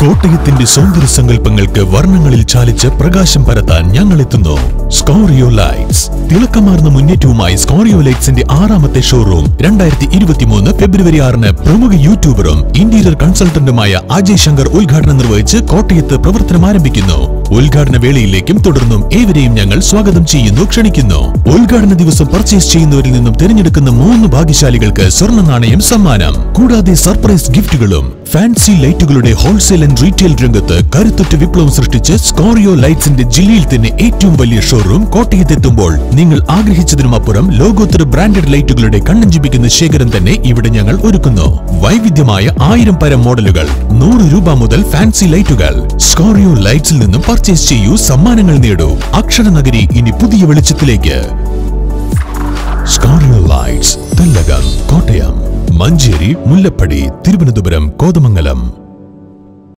കോട്ടയത്തിന്റെ സൗന്ദര്യ സങ്കല്പങ്ങൾക്ക് വർണ്ണങ്ങളിൽ ചാലിച്ച് പ്രകാശം പരത്താൻ ഞങ്ങൾ എത്തുന്നു സ്കോറിയോ ലൈറ്റ്സ് തിളക്കമാർന്ന മുന്നേറ്റവുമായി സ്കോറിയോ ലൈറ്റ്സിന്റെ ആറാമത്തെ ഷോറൂം രണ്ടായിരത്തി ഇരുപത്തിമൂന്ന് ഫെബ്രുവരി ആറിന് പ്രമുഖ യൂട്യൂബറും ഇന്റീരിയർ കൺസൾട്ടന്റുമായ അജയ് ശങ്കർ ഉദ്ഘാടനം നിർവഹിച്ച് കോട്ടയത്ത് പ്രവർത്തനം ആരംഭിക്കുന്നു ഉദ്ഘാടന വേളയിലേക്കും തുടർന്നും ഏവരെയും ഞങ്ങൾ സ്വാഗതം ചെയ്യുന്നു ക്ഷണിക്കുന്നു ഉദ്ഘാടന ദിവസം പർച്ചേസ് ചെയ്യുന്നവരിൽ നിന്നും തിരഞ്ഞെടുക്കുന്ന മൂന്ന് ഭാഗ്യശാലികൾക്ക് സ്വർണ്ണ നാണയം സമ്മാനം കൂടാതെ സർപ്രൈസ് ഗിഫ്റ്റുകളും ഫാൻസി ലൈറ്റുകളുടെ ഹോൾസെയിൽ ആൻഡ് റീറ്റെയിൽ രംഗത്ത് കരുത്തുറ്റ വിപ്ലവം സൃഷ്ടിച്ച് സ്കോറിയോ ലൈറ്റ്സിന്റെ ജില്ലയിൽ തന്നെ ഏറ്റവും വലിയ ഷോറൂം കോട്ടയത്തെത്തുമ്പോൾ നിങ്ങൾ ആഗ്രഹിച്ചതിനുമപ്പുറം ലോകോത്തര ബ്രാൻഡഡ് ലൈറ്റുകളുടെ കണ്ണഞ്ചിപ്പിക്കുന്ന ശേഖരം തന്നെ ഇവിടെ ഞങ്ങൾ ഒരുക്കുന്നു വൈവിധ്യമായ ആയിരം പരം മോഡലുകൾ നൂറ് രൂപ മുതൽ ഫാൻസി ലൈറ്റുകൾ സ്കോറിയോ ലൈറ്റ്സിൽ നിന്നും പർച്ചേസ് ചെയ്യൂ സമ്മാനങ്ങൾ നേടൂ അക്ഷരനഗരി ഇനി പുതിയ വെളിച്ചത്തിലേക്ക് സ്കോറിയോ ലൈറ്റ്സ് തെല്ലകം കോട്ടയം മഞ്ചേരി മുല്ലപ്പടി തിരുവനന്തപുരം കോതമംഗലം